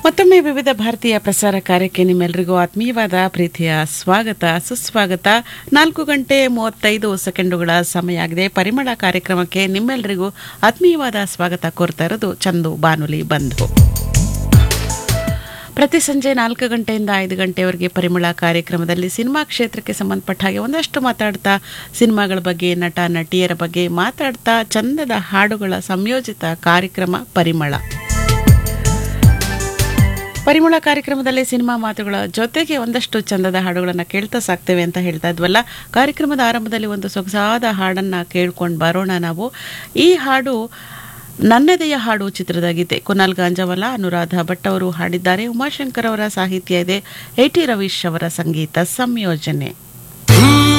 ಮತ್ತೊಮ್ಮೆ ವಿವಿಧ ಭಾರತೀಯ ಪ್ರಸಾರ ಕಾರ್ಯಕ್ಕೆ ನಿಮ್ಮೆಲ್ಲರಿಗೂ ಆತ್ಮೀಯವಾದ ಪ್ರೀತಿಯ ಸ್ವಾಗತ ಸುಸ್ವಾಗತ ನಾಲ್ಕು ಗಂಟೆ ಮೂವತ್ತೈದು ಸೆಕೆಂಡುಗಳ ಸಮಯ ಆಗಿದೆ ಪರಿಮಳ ಕಾರ್ಯಕ್ರಮಕ್ಕೆ ನಿಮ್ಮೆಲ್ಲರಿಗೂ ಆತ್ಮೀಯವಾದ ಸ್ವಾಗತ ಕೋರ್ತಾ ಇರೋದು ಚಂದು ಬಾನುಲಿ ಬಂಧು ಪ್ರತಿ ಸಂಜೆ ನಾಲ್ಕು ಗಂಟೆಯಿಂದ ಐದು ಗಂಟೆವರೆಗೆ ಪರಿಮಳ ಕಾರ್ಯಕ್ರಮದಲ್ಲಿ ಸಿನಿಮಾ ಕ್ಷೇತ್ರಕ್ಕೆ ಸಂಬಂಧಪಟ್ಟ ಹಾಗೆ ಒಂದಷ್ಟು ಮಾತಾಡ್ತಾ ಸಿನಿಮಾಗಳ ಬಗ್ಗೆ ನಟ ನಟಿಯರ ಬಗ್ಗೆ ಮಾತಾಡ್ತಾ ಚಂದದ ಹಾಡುಗಳ ಸಂಯೋಜಿತ ಕಾರ್ಯಕ್ರಮ ಪರಿಮಳ ಪರಿಮಳ ಕಾರ್ಯಕ್ರಮದಲ್ಲಿ ಸಿನಿಮಾ ಮಾತುಗಳ ಜೊತೆಗೆ ಒಂದಷ್ಟು ಚಂದದ ಹಾಡುಗಳನ್ನು ಕೇಳ್ತಾ ಸಾಕ್ತೇವೆ ಅಂತ ಹೇಳ್ತಾ ಇದ್ವಲ್ಲ ಕಾರ್ಯಕ್ರಮದ ಆರಂಭದಲ್ಲಿ ಒಂದು ಸೊಗಸಾದ ಹಾಡನ್ನು ಕೇಳ್ಕೊಂಡು ಬರೋಣ ನಾವು ಈ ಹಾಡು ನನ್ನದೆಯ ಹಾಡು ಚಿತ್ರದ ಗೀತೆ ಕುನಾಲ್ ಗಾಂಜಾವಲ ಅನುರಾಧ ಭಟ್ ಅವರು ಹಾಡಿದ್ದಾರೆ ಉಮಾಶಂಕರ್ ಅವರ ಸಾಹಿತ್ಯ ಇದೆ ಎ ಟಿ ರವೀಶ್ ಅವರ ಸಂಗೀತ ಸಂಯೋಜನೆ